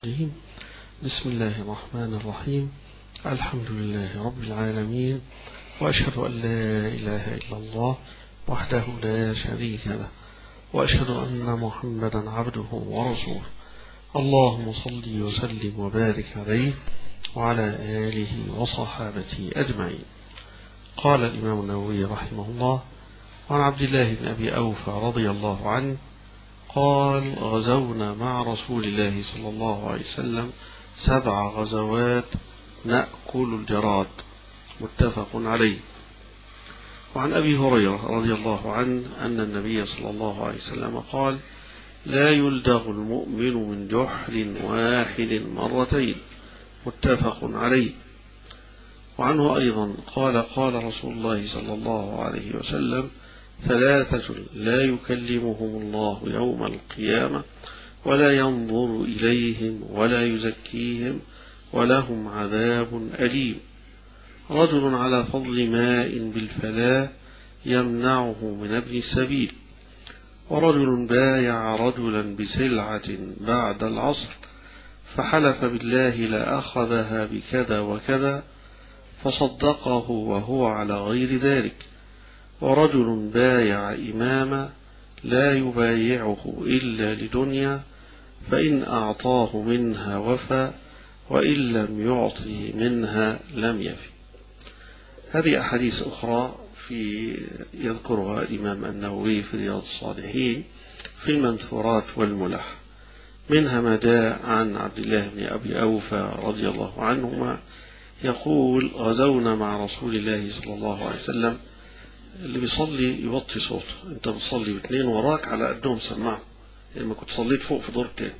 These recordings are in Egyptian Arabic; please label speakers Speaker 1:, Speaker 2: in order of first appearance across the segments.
Speaker 1: الرجيم بسم الله الرحمن الرحيم الحمد لله رب العالمين وأشهد أن لا إله إلا الله وحده لا شريك له وأشهد أن محمدا عبده ورسوله اللهم صل وسلم وبارك عليه وعلى آله وصحابته أجمعين قال الإمام النووي رحمه الله وعن عبد الله بن أبي أوفى رضي الله عنه قال غزونا مع رسول الله صلى الله عليه وسلم سبع غزوات نأكل الجراد متفق عليه وعن أبي هريرة رضي الله عنه أن النبي صلى الله عليه وسلم قال لا يلدغ المؤمن من جحر واحد مرتين متفق عليه وعنه أيضا قال قال رسول الله صلى الله عليه وسلم ثلاثة لا يكلمهم الله يوم القيامة ولا ينظر إليهم ولا يزكيهم ولهم عذاب أليم رجل على فضل ماء بالفلاة يمنعه من ابن السبيل ورجل بايع رجلا بسلعة بعد العصر فحلف بالله لأخذها بكذا وكذا فصدقه وهو على غير ذلك ورجل بايع إماما لا يبايعه إلا لدنيا فإن أعطاه منها وفى وإن لم يعطه منها لم يفي هذه أحاديث أخرى في يذكرها الإمام النووي في رياض الصالحين في المنثورات والملح منها ما جاء عن عبد الله بن أبي أوفى رضي الله عنهما يقول غزونا مع رسول الله صلى الله عليه وسلم اللي بيصلي يوطي صوته انت بتصلي باثنين وراك على قدهم سماعه لما كنت صليت فوق في دور تاني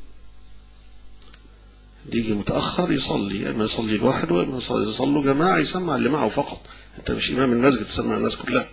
Speaker 1: يجي متأخر يصلي اما يصلي لوحده اما يصلوا جماعة يسمع اللي معه فقط انت مش امام المسجد تسمع الناس كلها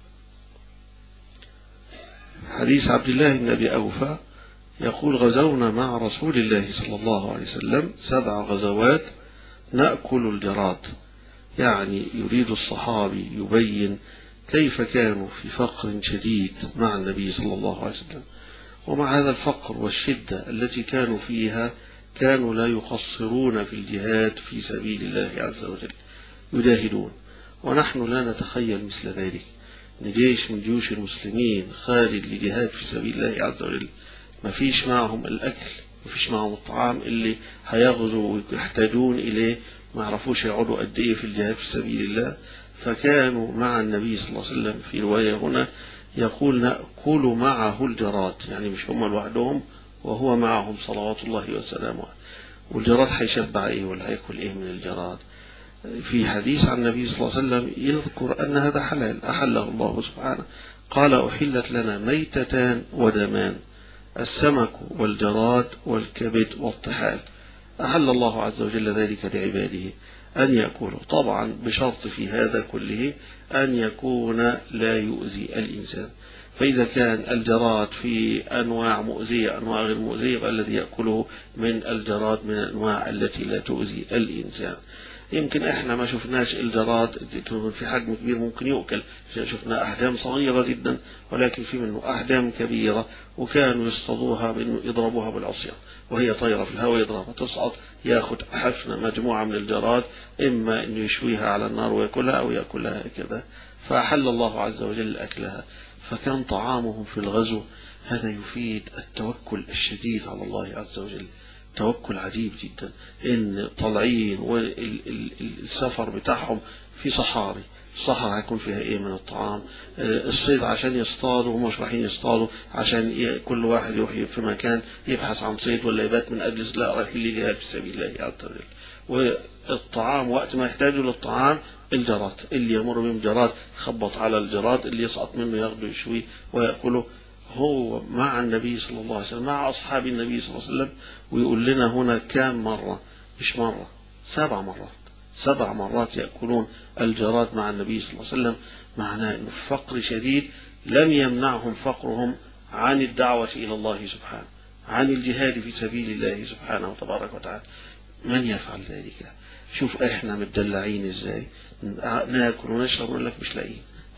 Speaker 1: حديث عبد الله بن ابي اوفى يقول غزونا مع رسول الله صلى الله عليه وسلم سبع غزوات نأكل الجراد يعني يريد الصحابي يبين كيف كانوا في فقر شديد مع النبي صلى الله عليه وسلم ومع هذا الفقر والشدة التي كانوا فيها كانوا لا يقصرون في الجهاد في سبيل الله عز وجل يجاهدون ونحن لا نتخيل مثل ذلك ان جيش من جيوش المسلمين خارج لجهاد في سبيل الله عز وجل ما فيش معهم الأكل ما فيش معهم الطعام اللي هيغزوا ويحتاجون إليه ما عرفوش يقعدوا قد إيه في الجهاد في سبيل الله فكانوا مع النبي صلى الله عليه وسلم في رواية هنا يقول نأكل معه الجراد يعني مش هم لوحدهم وهو معهم صلوات الله وسلامه والجراد هيشبع ايه ولا هياكل ايه من الجراد في حديث عن النبي صلى الله عليه وسلم يذكر أن هذا حلال أحله الله سبحانه قال أحلت لنا ميتتان ودمان السمك والجراد والكبد والطحال أحل الله عز وجل ذلك لعباده أن يأكلوا طبعا بشرط في هذا كله أن يكون لا يؤذي الإنسان فإذا كان الجراد في أنواع مؤذية أنواع غير مؤذية فالذي يأكله من الجراد من الأنواع التي لا تؤذي الإنسان يمكن احنا ما شفناش الجراد في حجم كبير ممكن يؤكل شفنا احجام صغيرة جدا ولكن في منه احجام كبيرة وكانوا يصطادوها بانه يضربوها بالعصيان وهي طايرة في الهواء يضربها تصعد ياخد حفنة مجموعة من الجراد اما انه يشويها على النار ويأكلها او يأكلها هكذا فأحل الله عز وجل اكلها فكان طعامهم في الغزو هذا يفيد التوكل الشديد على الله عز وجل توكل عجيب جدا ان طالعين والسفر بتاعهم في صحاري الصحراء هيكون فيها ايه من الطعام الصيد عشان يصطادوا هم مش رايحين يصطادوا عشان كل واحد يروح في مكان يبحث عن صيد ولا يبات من اجل لا رايحين لجهاد في سبيل الله عز وجل والطعام وقت ما يحتاجوا للطعام الجراد اللي يمر بهم جراد خبط على الجراد اللي يسقط منه ياخده يشويه ويأكله هو مع النبي صلى الله عليه وسلم مع أصحاب النبي صلى الله عليه وسلم ويقول لنا هنا كام مرة مش مرة سبع مرات سبع مرات يأكلون الجراد مع النبي صلى الله عليه وسلم معناه أنه فقر شديد لم يمنعهم فقرهم عن الدعوة إلى الله سبحانه عن الجهاد في سبيل الله سبحانه وتبارك وتعالى من يفعل ذلك شوف احنا متدلعين ازاي ناكل ونشرب ونقول لك مش لاقيين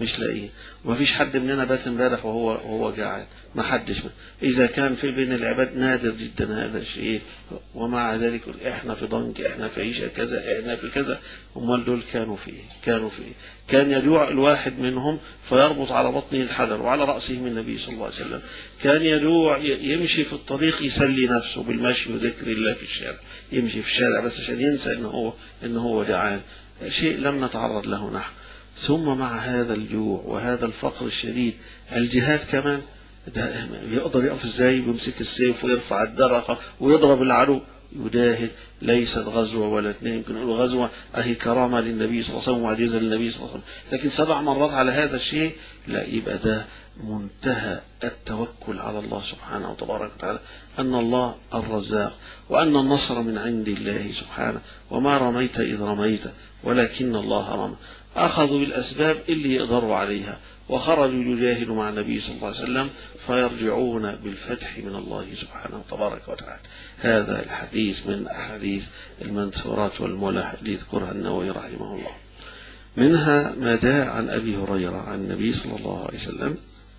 Speaker 1: مش لاقيه ومفيش حد مننا بات امبارح وهو وهو جعان ما حدش اذا كان في بين العباد نادر جدا هذا الشيء ومع ذلك احنا في ضنك احنا في عيشه كذا احنا في كذا امال دول كانوا في ايه كانوا في ايه كان يجوع الواحد منهم فيربط على بطنه الحجر وعلى راسه من النبي صلى الله عليه وسلم كان يجوع يمشي في الطريق يسلي نفسه بالمشي وذكر الله في الشارع يمشي في الشارع بس عشان ينسى ان هو ان هو جعان شيء لم نتعرض له نحن ثم مع هذا الجوع وهذا الفقر الشديد الجهاد كمان ده يقدر يقف ازاي ويمسك السيف ويرفع الدرقة ويضرب العدو يجاهد ليست غزوة ولا اثنين يمكن نقول غزوة أهي كرامة للنبي صلى الله عليه وسلم وعجيزة للنبي صلى الله عليه وسلم لكن سبع مرات على هذا الشيء لا يبقى ده منتهى التوكل على الله سبحانه وتبارك وتعالى أن الله الرزاق وأن النصر من عند الله سبحانه وما رميت إذ رميت ولكن الله رمى أخذوا بالأسباب اللي يقدروا عليها وخرجوا يجاهدوا مع النبي صلى الله عليه وسلم فيرجعون بالفتح من الله سبحانه وتبارك وتعالى هذا الحديث من أحاديث المنثورات والملح اللي يذكرها النووي رحمه الله منها ما جاء عن أبي هريرة عن النبي صلى الله عليه وسلم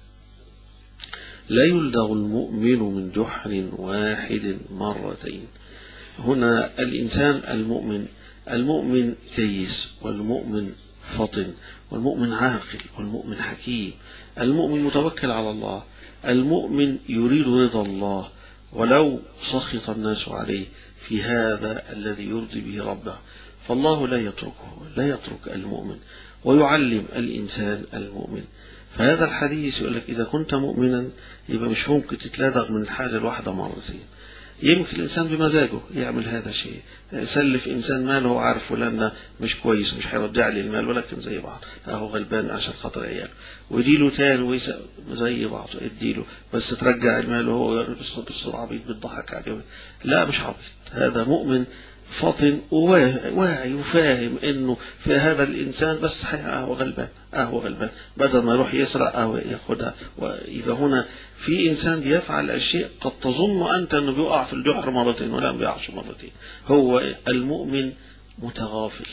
Speaker 1: لا يلدغ المؤمن من جحر واحد مرتين هنا الإنسان المؤمن المؤمن كيس والمؤمن فطن والمؤمن عاقل والمؤمن حكيم المؤمن متوكل على الله المؤمن يريد رضا الله ولو سخط الناس عليه في هذا الذي يرضي به ربه فالله لا يتركه لا يترك المؤمن ويعلم الإنسان المؤمن فهذا الحديث يقول لك إذا كنت مؤمنا يبقى مش ممكن تتلادغ من الحاجة الواحدة مرتين يمكن الإنسان بمزاجه يعمل هذا الشيء سلف إنسان ماله هو عارف فلان مش كويس مش هيرجع لي المال ولكن زي بعض أهو غلبان عشان خاطر عياله ويديله تاني زي بعض اديله بس ترجع المال وهو بسرعة عبيط بتضحك عليه لا مش عبيط هذا مؤمن فاطن وواعي وفاهم انه في هذا الانسان بس اهو غلبان اهو غلبان بدل ما يروح يسرق اهو ياخدها ويبقى هنا في انسان بيفعل اشياء قد تظن انت انه بيقع في الجحر مرتين ولا ما بيقعش مرتين هو المؤمن متغافل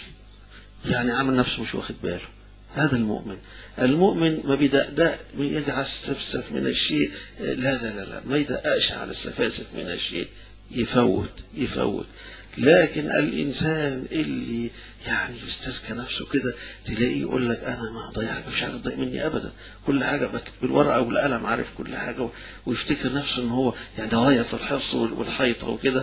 Speaker 1: يعني عامل نفسه مش واخد باله هذا المؤمن المؤمن ما بيدقدق يجعل سفسف من الشيء لا لا لا لا ما يدققش على السفاسف من الشيء يفوت يفوت لكن الإنسان اللي يعني يستزكى نفسه كده تلاقيه يقول لك أنا ما ضيع مش عارف تضيع مني أبدا كل حاجة بكتب بالورقة والقلم عارف كل حاجة ويفتكر نفسه إن هو يعني غاية في الحرص والحيطة وكده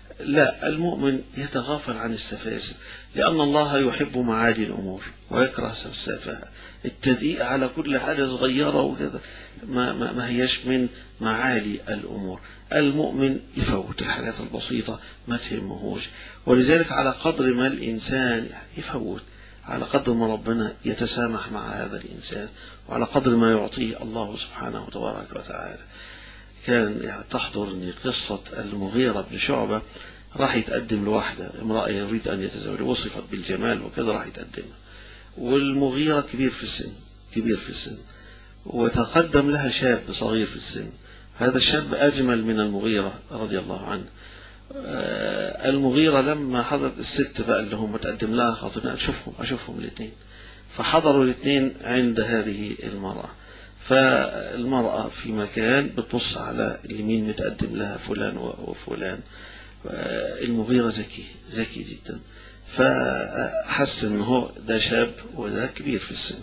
Speaker 1: لا المؤمن يتغافل عن السفاسف لأن الله يحب معالي الأمور ويكره سفسافها التضييق على كل حاجة صغيرة وكذا ما, ما, ما هيش من معالي الأمور المؤمن يفوت الحاجات البسيطة ما تهمهوش ولذلك على قدر ما الإنسان يفوت على قدر ما ربنا يتسامح مع هذا الإنسان وعلى قدر ما يعطيه الله سبحانه وتبارك وتعالى كان يعني تحضرني قصة المغيرة بن شعبة راح يتقدم لواحدة امرأة يريد أن يتزوج وصفت بالجمال وكذا راح يتقدمها والمغيرة كبير في السن كبير في السن وتقدم لها شاب صغير في السن هذا الشاب أجمل من المغيرة رضي الله عنه المغيرة لما حضرت الست بقى اللي هم متقدم لها خاطبين أشوفهم أشوفهم الاثنين فحضروا الاثنين عند هذه المرأة فالمرأة في مكان بتبص على اليمين متقدم لها فلان وفلان المغيرة ذكي ذكي جدا فحس ان هو ده شاب وده كبير في السن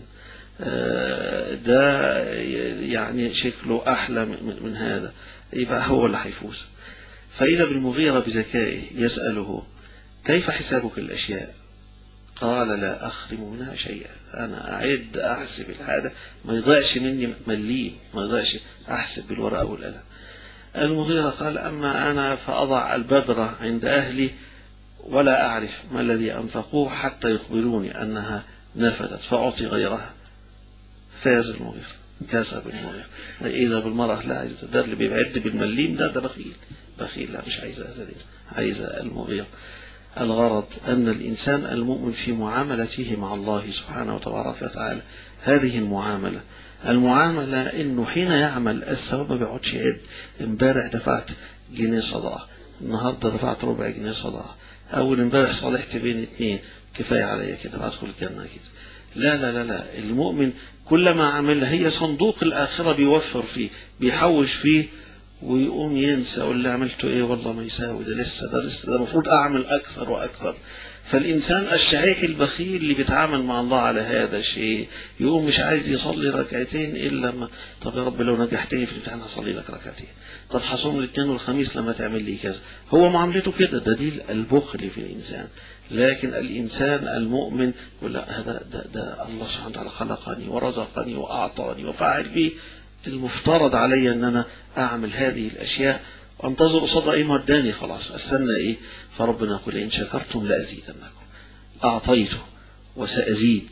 Speaker 1: ده يعني شكله أحلى من هذا يبقى هو اللي هيفوز فإذا بالمغيرة بذكائه يسأله كيف حسابك الأشياء قال لا أخرم منها شيئا أنا أعد أحسب الحاجة ما يضيعش مني مليم ما يضيعش أحسب بالورقة والقلم المغيرة قال أما أنا فأضع البذرة عند أهلي ولا أعرف ما الذي أنفقوه حتى يخبروني أنها نفدت فأعطي غيرها فاز المغيرة كسب المغيرة إذا بالمرأة لا عايزة ده اللي بيعد بالمليم ده ده بخيل بخيل لا مش عايزة هذا عايزة المغيرة الغرض أن الإنسان المؤمن في معاملته مع الله سبحانه وتبارك وتعالى هذه المعاملة المعاملة إنه حين يعمل الثواب ما بيقعدش يعد امبارح دفعت جنيه صدقة النهاردة دفعت ربع جنيه صدقة أول امبارح صالحت بين اتنين كفاية عليا كده بدخل الجنة كده لا لا لا لا المؤمن كلما عمل هي صندوق الآخرة بيوفر فيه بيحوش فيه ويقوم ينسى واللي عملته ايه والله ما يساوي ده لسه ده لسه ده المفروض اعمل اكثر واكثر فالانسان الشحيح البخيل اللي بيتعامل مع الله على هذا الشيء يقوم مش عايز يصلي ركعتين الا ما طب يا رب لو نجحتني في الامتحان هصلي لك ركعتين طب هصوم الاثنين والخميس لما تعمل لي كذا هو معاملته كده ده دليل البخل في الانسان لكن الانسان المؤمن يقول لا هذا ده, ده الله سبحانه وتعالى خلقني ورزقني واعطاني وفعل بي المفترض علي ان انا اعمل هذه الاشياء وانتظر قصادها ايه ما اداني خلاص استنى ايه فربنا يقول ان شكرتم لازيدنكم اعطيته وسازيد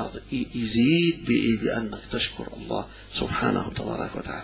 Speaker 1: يزيد بايه بانك تشكر الله سبحانه تبارك وتعالى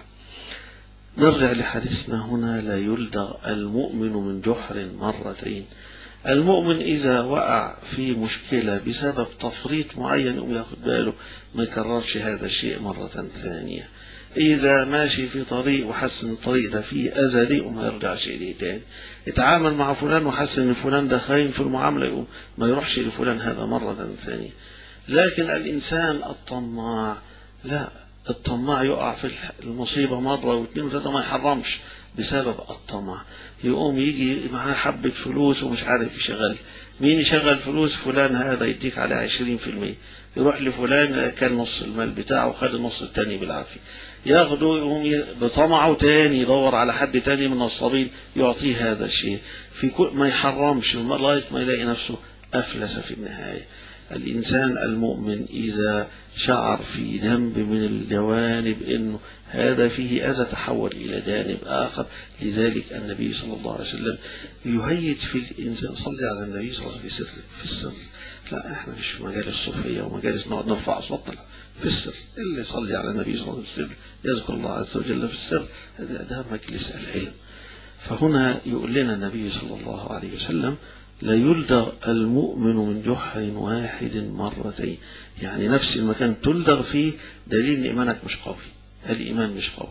Speaker 1: نرجع لحديثنا هنا لا يلدغ المؤمن من جحر مرتين المؤمن إذا وقع في مشكلة بسبب تفريط معين يقوم ياخد باله ما يكررش هذا الشيء مرة ثانية إذا ماشي في طريق وحس إن الطريق ده فيه أذى ليه وما يرجعش إليه تاني اتعامل مع فلان وحس إن فلان ده خاين في المعاملة يقوم ما يروحش لفلان هذا مرة ثانية لكن الإنسان الطماع لا الطماع يقع في المصيبة مرة واثنين وثلاثة ما يحرمش بسبب الطمع يقوم يجي معاه حبة فلوس ومش عارف يشغل مين يشغل فلوس فلان هذا يديك على عشرين في المية يروح لفلان كان نص المال بتاعه وخد النص التاني بالعافية ياخده يقوم بطمعه تاني يدور على حد تاني من النصابين يعطيه هذا الشيء في كل ما يحرمش لغاية ما يلاقي نفسه أفلس في النهاية الإنسان المؤمن إذا شعر في ذنب من الجوانب أنه هذا فيه أذى تحول إلى جانب آخر لذلك النبي صلى الله عليه وسلم يهيج في الإنسان صلي على النبي صلى الله عليه وسلم في السر في السر لا احنا مش في مجالس صوفية ومجالس نقعد نرفع أصواتنا في السر اللي يصلي على النبي صلى الله عليه وسلم يذكر الله عز وجل في السر ده مجلس العلم فهنا يقول لنا النبي صلى الله عليه وسلم لا يلدغ المؤمن من جحر واحد مرتين يعني نفس المكان تلدغ فيه دليل ان ايمانك مش قوي الايمان مش قوي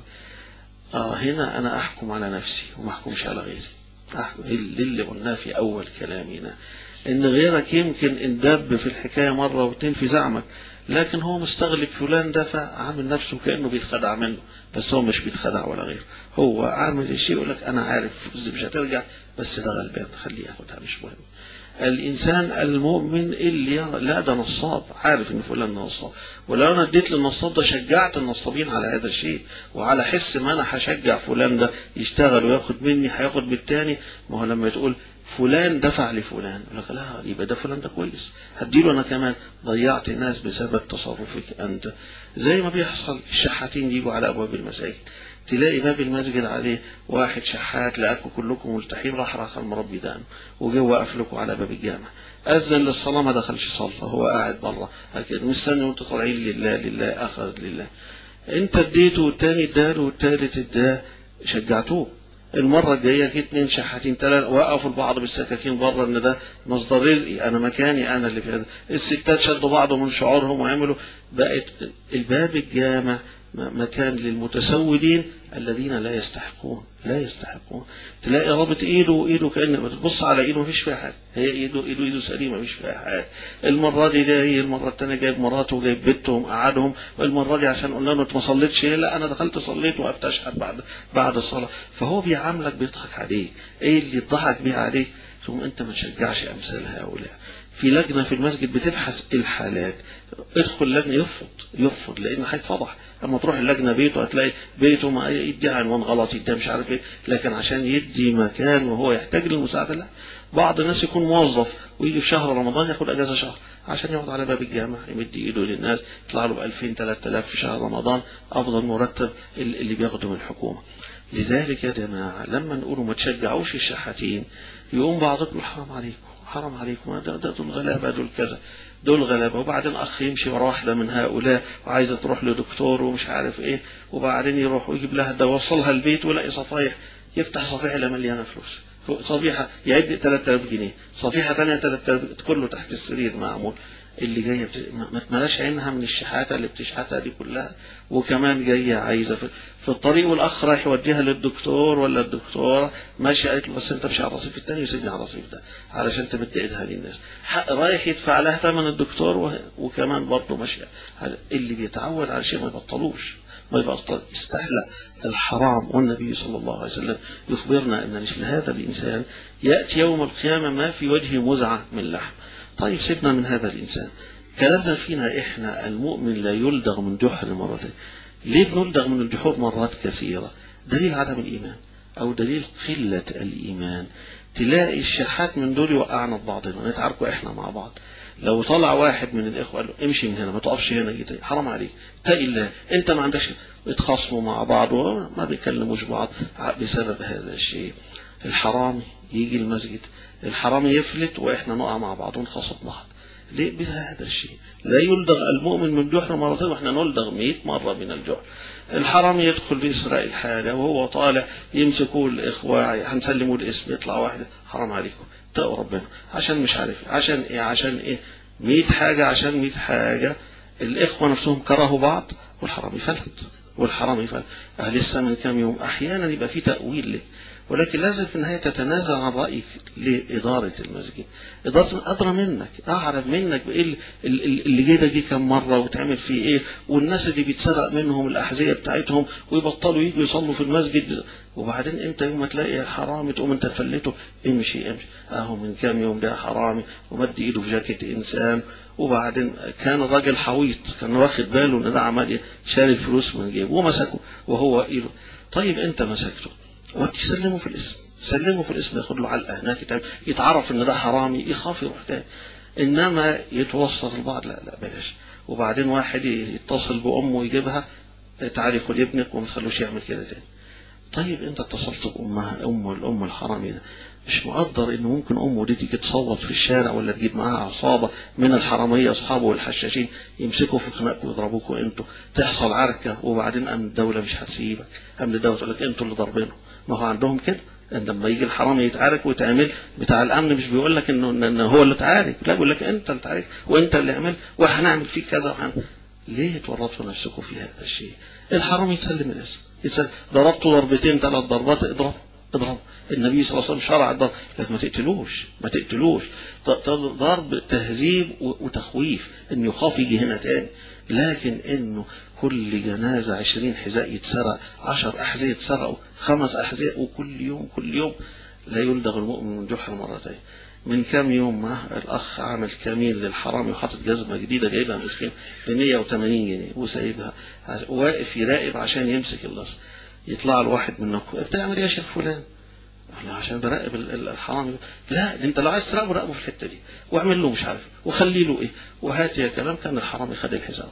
Speaker 1: آه هنا انا احكم على نفسي وما احكمش على غيري أحكم اللي قلناه في اول كلامنا ان غيرك يمكن اندب في الحكايه مره واتنين في زعمك لكن هو مستغلب فلان ده فعامل نفسه كانه بيتخدع منه بس هو مش بيتخدع ولا غيره هو عامل الشيء يقول لك انا عارف مش هترجع بس ده غلبان خليه ياخدها مش مهم الانسان المؤمن اللي لا ده نصاب عارف ان فلان نصاب ولو انا اديت للنصاب ده شجعت النصابين على هذا الشيء وعلى حس ما انا هشجع فلان ده يشتغل وياخد مني هياخد بالتاني ما هو لما تقول فلان دفع لفلان يقول لك لا يبقى ده فلان ده كويس هديله انا كمان ضيعت الناس بسبب تصرفك انت زي ما بيحصل الشحاتين يجوا على ابواب المساجد تلاقي باب المسجد عليه واحد شحات لقاكم كلكم ملتحين راح راح المربي دقنه وجه وقف لكم على باب الجامع أذن للصلاة ما دخلش صلى هو قاعد بره هكذا مستني وانتوا طالعين لله لله أخذ لله انت اديته والتاني اداله والتالت اداه شجعتوه المرة الجاية في اتنين شحاتين تلاتة وقفوا البعض بالسكاكين بره ان ده مصدر رزقي انا مكاني انا اللي في هذا الستات شدوا بعض من شعورهم وعملوا بقت الباب الجامع مكان للمتسولين الذين لا يستحقون لا يستحقون تلاقي رابط ايده وايده كأن بتبص على ايده مفيش فيها حاجه هي ايده ايده ايده سليمه مفيش فيها حاجه المره دي جاي المره الثانيه جايب مراته وجايب بنتهم قعدهم والمره دي عشان قلنا له انت ما صليتش لا انا دخلت صليت وقفت اشهد بعد بعد الصلاه فهو بيعاملك بيضحك عليك ايه اللي يضحك بيه عليك ثم انت ما تشجعش امثال هؤلاء في لجنه في المسجد بتبحث الحالات ادخل لجنه يرفض يرفض لان هيتفضح اما تروح اللجنه بيته هتلاقي بيته ما يدي عنوان غلط يدي مش عارف ايه لكن عشان يدي مكان وهو يحتاج للمساعده لا بعض الناس يكون موظف ويجي في شهر رمضان ياخد اجازه شهر عشان يقعد على باب الجامع يمد ايده للناس يطلع له ب 2000 3000 في شهر رمضان افضل مرتب اللي بياخده من الحكومه لذلك يا جماعه لما نقولوا ما تشجعوش الشحاتين يقوم بعضكم حرام عليكم حرام عليكم ده, ده دول غلابه دول كذا دول غلابة وبعدين أخ يمشي ورا واحدة من هؤلاء وعايزة تروح لدكتور ومش عارف إيه وبعدين يروح ويجيب لها ده وصلها البيت ويلاقي صفايح يفتح صفيحة لا مليانة فلوس صفيحة يعد 3000 جنيه صفيحة ثانية 3000 كله تحت السرير معمول اللي جايه بت... ما تملاش عينها من الشحاته اللي بتشحتها دي كلها وكمان جايه عايزه في, في الطريق والاخ رايح يوديها للدكتور ولا الدكتوره ماشي قالت له بس انت مش على الرصيف الثاني وسيبني على الرصيف ده علشان تمد ايدها للناس رايح يدفع لها ثمن الدكتور و... وكمان برضه ماشي اللي بيتعود على شيء ما يبطلوش ما يبطل استحلى الحرام والنبي صلى الله عليه وسلم يخبرنا أن مثل هذا الإنسان يأتي يوم القيامة ما في وجهه مزعة من لحم طيب سيبنا من هذا الإنسان كلامنا فينا إحنا المؤمن لا يلدغ من جحر مرتين ليه بنلدغ من الجحور مرات كثيرة دليل عدم الإيمان أو دليل قلة الإيمان تلاقي الشحات من دول يوقعنا في بعضنا نتعاركوا إحنا مع بعض لو طلع واحد من الإخوة قال له امشي من هنا ما تقفش هنا جيت حرام عليك تقي الله أنت ما عندكش اتخاصموا مع بعض وما بيكلموش بعض بسبب هذا الشيء الحرامي يجي المسجد الحرامي يفلت وإحنا نقع مع بعض ونخاصم بعض ليه بهذا الشيء لا يلدغ المؤمن من جحر مرتين واحنا نلدغ 100 مرة من الجحر الحرام يدخل بإسراء الحاجة وهو طالع يمسكوا الإخوة هنسلموا الاسم يطلع واحد حرام عليكم اتقوا ربنا عشان مش عارف عشان ايه عشان ايه 100 حاجة عشان 100 حاجة الإخوة نفسهم كرهوا بعض والحرام يفلت والحرام يفعل لسه من كام يوم أحيانا يبقى في تأويل لك ولكن لازم في النهاية تتنازل عن رأيك لإدارة المسجد إدارة أدرى منك أعرف منك بإيه اللي جه ده جه كم مرة وتعمل فيه إيه والناس اللي بيتسرق منهم الأحذية بتاعتهم ويبطلوا يجوا يصلوا في المسجد وبعدين أنت يوم ما تلاقي حرامي تقوم أنت تفلته امشي امشي أهو من كام يوم ده حرامي ومد إيده في جاكيت إنسان وبعدين كان الراجل حويط كان واخد باله ان ده عمال ايه شال الفلوس من جيبه ومسكه وهو ايده طيب انت مسكته وتسلمه في الاسم سلمه في الاسم ياخد له علقه هناك يتعرف ان ده حرامي يخاف يروح تاني انما يتوسط البعض لا لا بلاش وبعدين واحد يتصل بامه يجيبها تعالي خد ابنك وما تخلوش يعمل كده تاني طيب انت اتصلت بامها ام الام الحرامي ده مش مقدر ان ممكن امه دي تيجي تصوت في الشارع ولا تجيب معاها عصابه من الحراميه اصحابه والحشاشين يمسكوا في خناقكم ويضربوكوا انتوا تحصل عركه وبعدين امن الدوله مش هتسيبك امن الدوله تقول لك انتوا اللي ضاربينهم ما هو عندهم كده ان لما يجي الحرامي يتعارك ويتعمل بتاع الامن مش بيقول لك انه إن هو اللي اتعارك لا بيقول لك انت اللي اتعارك وانت اللي عملت وهنعمل فيك كذا وحن... ليه تورطوا نفسكم في هذا الشيء الحرامي يتسلم الاسم يتسلم ضربته ضربتين ثلاث ضربات اضرب اضرب النبي صلى الله عليه وسلم شرع الضرب لكن ما تقتلوش ما تقتلوش ضرب تهذيب وتخويف انه يخاف يجي هنا تاني لكن انه كل جنازة عشرين حذاء يتسرق عشر أحذية يتسرقوا خمس أحذية وكل يوم كل يوم لا يلدغ المؤمن من جحر مرتين من كام يوم ما الأخ عامل كمين للحرامي وحاطط جزمة جديدة جايبها مسكين ب 180 جنيه وسايبها واقف يراقب عشان يمسك اللص يطلع له واحد منكم بتعمل ايه يا شيخ فلان؟ لا عشان براقب الحرامي لا انت لو عايز تراقبه راقبه في الحته دي واعمل له مش عارف وخلي له ايه وهات يا كلام كان الحرامي خد الحساب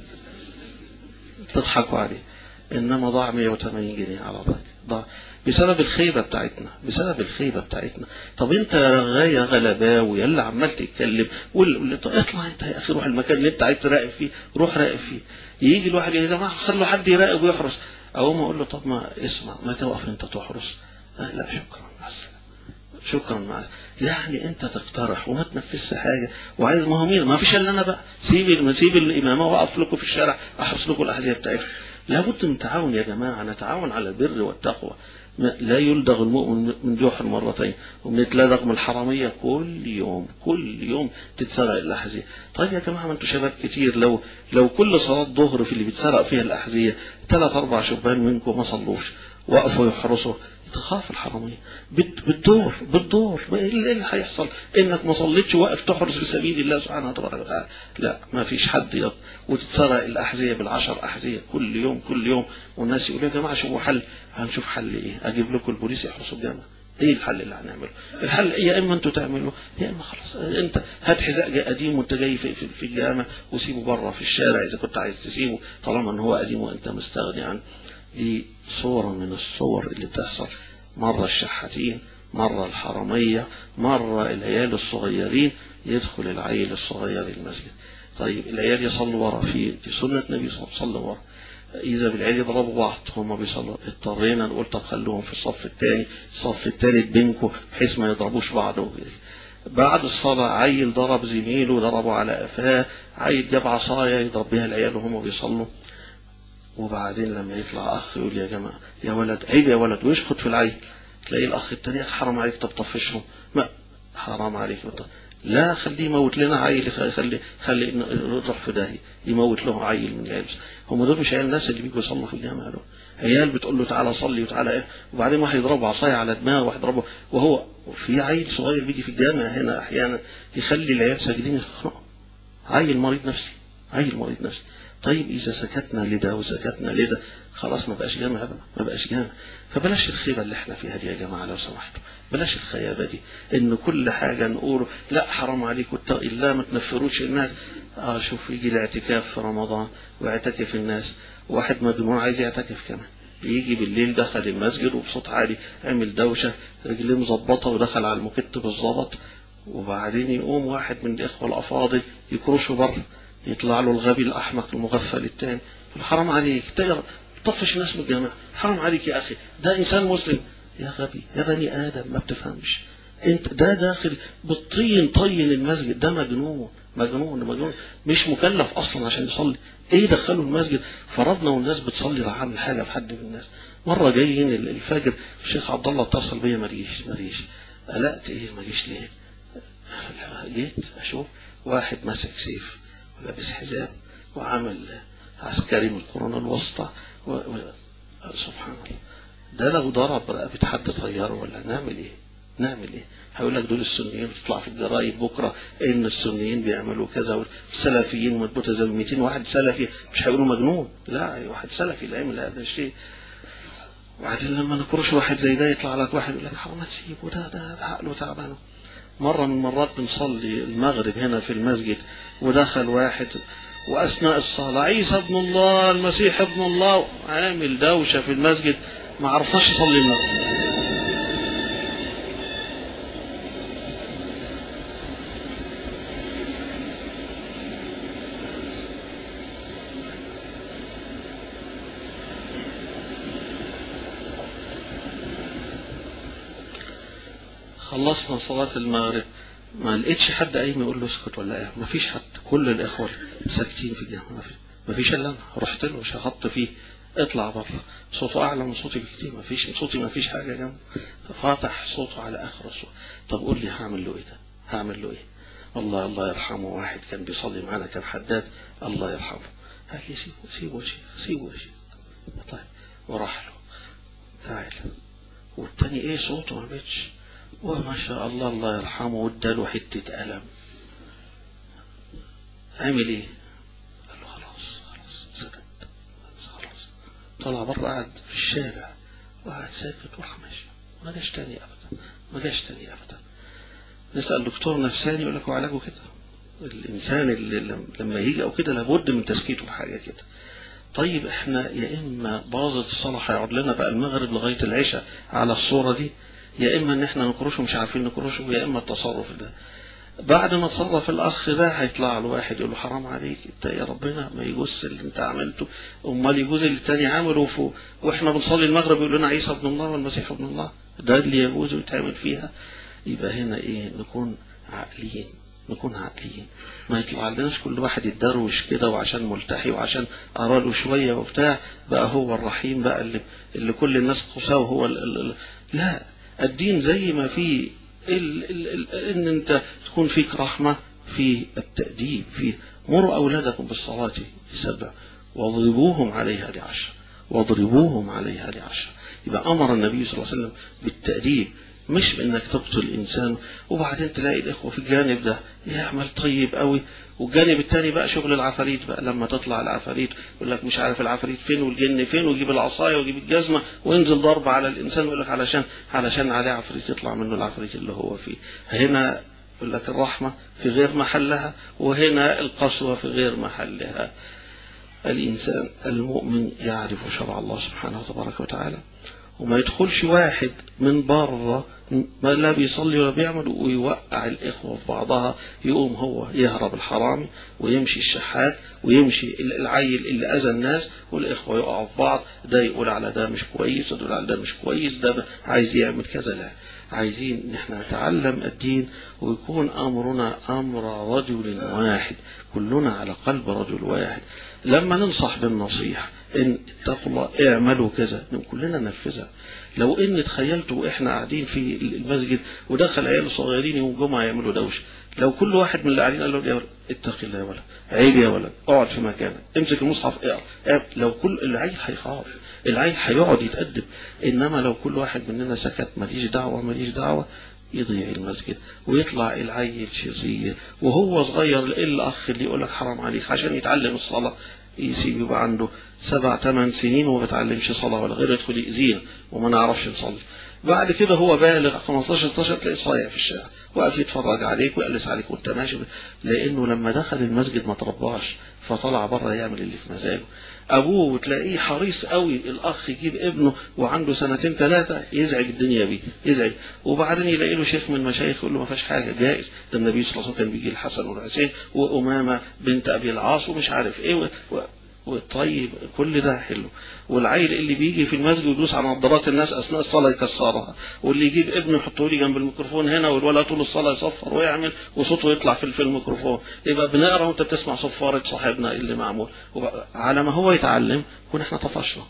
Speaker 1: تضحكوا عليه انما ضاع 180 جنيه على ضاع ضاع بسبب الخيبة بتاعتنا بسبب الخيبة بتاعتنا طب انت غاية غلباوي يلا عمال تتكلم واللي اطلع انت يا اخي روح المكان اللي انت عايز تراقب فيه روح راقب فيه يجي الواحد يا جماعة خلوا حد يراقب ويحرس او ما اقول له طب ما اسمع ما توقف انت تحرس آه لا شكرا مع السلامة شكرا مع يعني انت تقترح وما تنفذش حاجه وعايز ما هو مين ما فيش الا انا بقى سيب سيب الامامه واقف لكم في الشارع احرس لكم الاحذيه بتاعتكم لابد من تعاون يا جماعه نتعاون على البر والتقوى لا يلدغ المؤمن من جحر مرتين وبنتلدغ من الحرامية كل يوم كل يوم تتسرق الأحذية طيب يا جماعة ما انتوا شباب كتير لو لو كل صلاة ظهر في اللي بيتسرق فيها الأحذية ثلاث أربع شبان منكم ما صلوش وقفوا يحرسوا تخاف الحرامية بالدور بالدور ايه اللي هيحصل انك ما صليتش واقف تحرس في سبيل الله سبحانه وتعالى لا ما فيش حد يط وتتسرق الاحذيه بالعشر احذيه كل يوم كل يوم والناس يقولوا يا جماعه شوفوا حل هنشوف حل ايه اجيب لكم البوليس يحرسوا الجامع ايه الحل اللي هنعمله الحل يا اما انتوا تعملوا يا اما خلاص انت هات حذاء قديم وانت جاي في, في, في الجامع وسيبه بره في الشارع اذا كنت عايز تسيبه طالما ان هو قديم وانت مستغني عنه دي صورة من الصور اللي بتحصل مرة الشحاتين مرة الحرمية مرة العيال الصغيرين يدخل العيل الصغير المسجد طيب العيال يصلوا ورا في في سنة النبي صلى الله عليه وسلم ورا إذا بالعيال يضربوا بعض هم بيصلوا اضطرينا نقول طب خلوهم في الصف الثاني الصف الثالث بينكم بحيث ما يضربوش بعض بعد الصلاة عيل ضرب زميله ضربه على قفاه عيل جاب عصاية يضرب بيها العيال وهم بيصلوا وبعدين لما يطلع أخ يقول يا جماعة يا ولد عيب يا ولد ويشخط في العيل تلاقي الأخ التاني حرام عليك طب طفشهم ما حرام عليك لا خليه يموت لنا عيل خلي خلي نروح في داهية يموت له عيل من العيال هم دول مش عيال الناس اللي بيجوا يصلوا في الجامع دول عيال بتقول له تعالى صلي وتعالى ايه وبعدين واحد يضربه عصايه على دماغه واحد يضربه وهو في عيل صغير بيجي في الجامع هنا احيانا يخلي العيال ساجدين يخنقوا عيل مريض نفسي عيل مريض نفسي طيب إذا سكتنا لده وسكتنا لده خلاص ما بقاش جامع بقى ما بقاش جامع فبلاش الخيبة اللي احنا فيها دي يا جماعة لو سمحتوا بلاش الخيابة دي إن كل حاجة نقول لا حرام عليك واتقي الله ما تنفروش الناس اه شوف يجي الاعتكاف في رمضان ويعتكف الناس واحد مجنون عايز يعتكف كمان يجي بالليل دخل المسجد وبصوت عالي عمل دوشة رجليه مظبطة ودخل على المكت بالظبط وبعدين يقوم واحد من الإخوة الأفاضل يكرشه بره يطلع له الغبي الأحمق المغفل التاني حرام عليك تقرا طفش الناس من الجامع حرام عليك يا أخي ده إنسان مسلم يا غبي يا بني آدم ما بتفهمش انت ده داخل بالطين طين المسجد ده مجنون مجنون مجنون مش مكلف اصلا عشان يصلي ايه دخله المسجد فرضنا والناس بتصلي راح عامل حاجه في حد من الناس مره جايين الفجر الشيخ عبد الله اتصل بيا ما جيش ما جيش قلقت ايه ما جيش ليه جيت اشوف واحد ماسك سيف ولابس حزام وعامل عسكري من القرون الوسطى و... و... سبحان الله ده لو ضرب رقبة حد طياره ولا نعمل ايه نعمل ايه هيقول لك دول السنيين بتطلع في الجرايد بكره ان السنيين بيعملوا كذا والسلفيين مضبوطه زي 200 واحد سلفي مش هيقولوا مجنون لا واحد سلفي لا يعمل هذا الشيء وبعدين لما نكرش واحد زي ده يطلع لك واحد يقول لك حرام تسيبه ده ده, ده عقله تعبان مرة من المرات بنصلي المغرب هنا في المسجد ودخل واحد وأثناء الصلاة عيسى ابن الله المسيح ابن الله عامل دوشة في المسجد ما عرفناش يصلي المغرب خلصنا صلاة المغرب ما لقيتش حد قايم يقول له اسكت ولا ايه ما فيش حد كل الاخوه ساكتين في الجامعه ما فيش ما فيش الا انا رحت له شخطت فيه اطلع بره صوته اعلى من صوتي بكتير ما فيش صوتي ما فيش حاجه جنبه فاتح صوته على اخر الصوت طب قول لي هعمل له ايه ده هعمل له ايه والله الله يرحمه واحد كان بيصلي معانا كان حداد الله يرحمه قال لي سيبه سيبه يا شيخ سيبه يا شيخ طيب وراح له تعال والتاني ايه صوته ما بيتش وما شاء الله الله يرحمه واداله حتة ألم عمل ايه قال له خلاص خلاص سكت خلاص طلع بره قعد في الشارع وقعد ساكت وراح ماشي ما جاش تاني ابدا ما جاش تاني ابدا نسأل دكتور نفساني يقول لك هو علاجه كده الانسان اللي لما يجي او كده لابد من تسكيته بحاجه كده طيب احنا يا اما باظت الصلاه هيقعد لنا بقى المغرب لغايه العشاء على الصوره دي يا اما ان احنا نكرشه مش عارفين نكرشه يا اما التصرف ده بعد ما تصرف الاخ ده هيطلع له واحد يقول له حرام عليك انت يا ربنا ما يجوز اللي انت عملته امال يجوز اللي التاني عمله فوق واحنا بنصلي المغرب يقول لنا عيسى ابن الله والمسيح ابن الله ده اللي يجوز ويتعمل فيها يبقى هنا ايه نكون عاقلين نكون عاقلين ما يطلع عندناش كل واحد يتدروش كده وعشان ملتحي وعشان أراله شوية وبتاع بقى هو الرحيم بقى اللي, اللي كل الناس قساه وهو ال ال لا الدين زي ما في ال ال ال ان انت تكون فيك رحمة في التأديب في مروا أولادكم بالصلاة في سبع واضربوهم عليها لعشر واضربوهم عليها لعشر يبقى أمر النبي صلى الله عليه وسلم بالتأديب مش بانك تقتل الانسان وبعدين تلاقي الاخوه في الجانب ده يعمل طيب قوي والجانب الثاني بقى شغل العفاريت بقى لما تطلع العفاريت يقول لك مش عارف العفاريت فين والجن فين ويجيب العصايه ويجيب الجزمه وينزل ضرب على الانسان يقول لك علشان علشان عليه عفريت يطلع منه العفريت اللي هو فيه هنا يقول لك الرحمه في غير محلها وهنا القسوه في غير محلها الانسان المؤمن يعرف شرع الله سبحانه تبارك وتعالى وما يدخلش واحد من بره ما لا بيصلي ولا بيعمل ويوقع الإخوة في بعضها يقوم هو يهرب الحرامي ويمشي الشحات ويمشي العيل اللي أذى الناس والإخوة يقعوا في بعض ده يقول على ده مش كويس وده يقول على ده مش كويس ده عايز يعمل كذا لا عايزين ان احنا نتعلم الدين ويكون امرنا امر رجل واحد كلنا على قلب رجل واحد لما ننصح بالنصيحة ان اتقوا الله اعملوا كذا كلنا ننفذها لو ان تخيلتوا احنا قاعدين في المسجد ودخل عيال صغيرين يوم الجمعه يعملوا دوشه لو كل واحد من اللي قاعدين قال له يا ولد اتق الله يا ولد عيب يا ولد اقعد في مكانك امسك المصحف اقرا لو كل العيل هيخاف العيل هيقعد يتأدب انما لو كل واحد مننا سكت ماليش دعوه ماليش دعوه يضيع المسجد ويطلع العيل شرير وهو صغير الاخ اللي يقول لك حرام عليك عشان يتعلم الصلاه يسيب يبقى عنده سبع ثمان سنين وما بيتعلمش صلاه ولا غيره يدخل يأذينا وما نعرفش نصلي بعد كده هو بالغ 15 16 تلاقيه صايع في الشارع واقف يتفرج عليك ويقلس عليك وانت ماشي لانه لما دخل المسجد ما ترباش فطلع بره يعمل اللي في مزاجه ابوه وتلاقيه حريص قوي الاخ يجيب ابنه وعنده سنتين ثلاثه يزعج الدنيا بيه يزعج وبعدين يلاقي له شيخ من المشايخ يقول له ما فيش حاجه جائز ده النبي صلى الله عليه وسلم كان بيجي الحسن والحسين وامامه بنت ابي العاص ومش عارف ايه و... و... وطيب كل ده حلو والعيل اللي بيجي في المسجد ويدوس على نظارات الناس اثناء الصلاه يكسرها واللي يجيب ابنه يحطه لي جنب الميكروفون هنا والولد طول الصلاه يصفر ويعمل وصوته يطلع في في الميكروفون يبقى بنقرا وانت بتسمع صفاره صاحبنا اللي معمول على ما هو يتعلم كون احنا طفشنا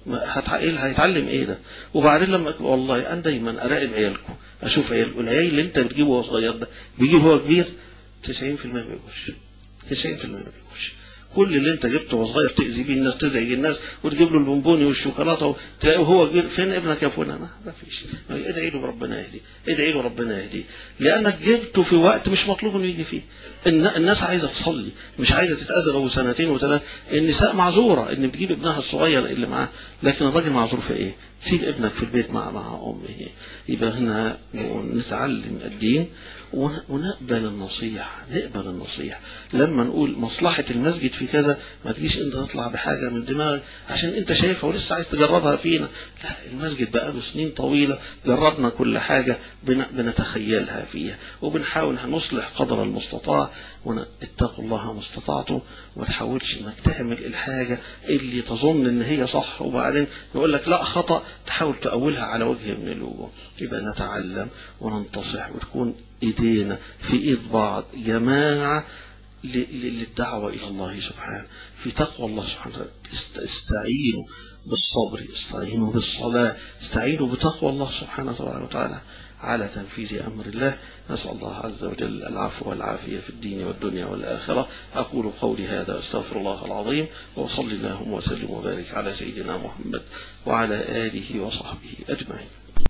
Speaker 1: هيتعلم ايه ده وبعدين لما والله انا دايما اراقب عيالكم اشوف عيالكم العيال اللي انت بتجيبه وهو صغير ده بيجيب هو كبير 90% ما بيجوش 90% ما بيجوش كل اللي انت جبته وهو صغير تاذي بيه الناس تزعج الناس وتجيب له البونبوني والشوكولاته تلاقيه وهو كبير فين ابنك يا فلان ما فيش ادعي له ربنا يهدي ادعي له ربنا يهدي لانك جبته في وقت مش مطلوب انه يجي فيه الناس عايزه تصلي مش عايزه تتاذى له سنتين وثلاث النساء معذوره ان بتجيب ابنها الصغير اللي معاه لكن الراجل معذور في ايه؟ سيب ابنك في البيت مع مع امه يبقى هنا نتعلم الدين ونقبل النصيحة نقبل النصيحة لما نقول مصلحة المسجد في كذا ما تجيش انت تطلع بحاجة من دماغك عشان انت شايفها ولسه عايز تجربها فينا لا المسجد بقى له سنين طويلة جربنا كل حاجة بنتخيلها فيها وبنحاول نصلح قدر المستطاع اتقوا الله ما استطعتم وما تحاولش انك تعمل الحاجة اللي تظن ان هي صح وبعدين يقول لك لا خطأ تحاول تأولها على وجه من الوجوه يبقى نتعلم وننتصح وتكون ايدينا في ايد بعض جماعة للدعوة إلى الله سبحانه في تقوى الله سبحانه وتعالى استعينوا بالصبر استعينوا بالصلاة استعينوا بتقوى الله سبحانه وتعالى على تنفيذ أمر الله نسأل الله عز وجل العفو والعافية في الدين والدنيا والآخرة أقول قولي هذا أستغفر الله العظيم وصلي اللهم وسلم وبارك على سيدنا محمد وعلى آله وصحبه أجمعين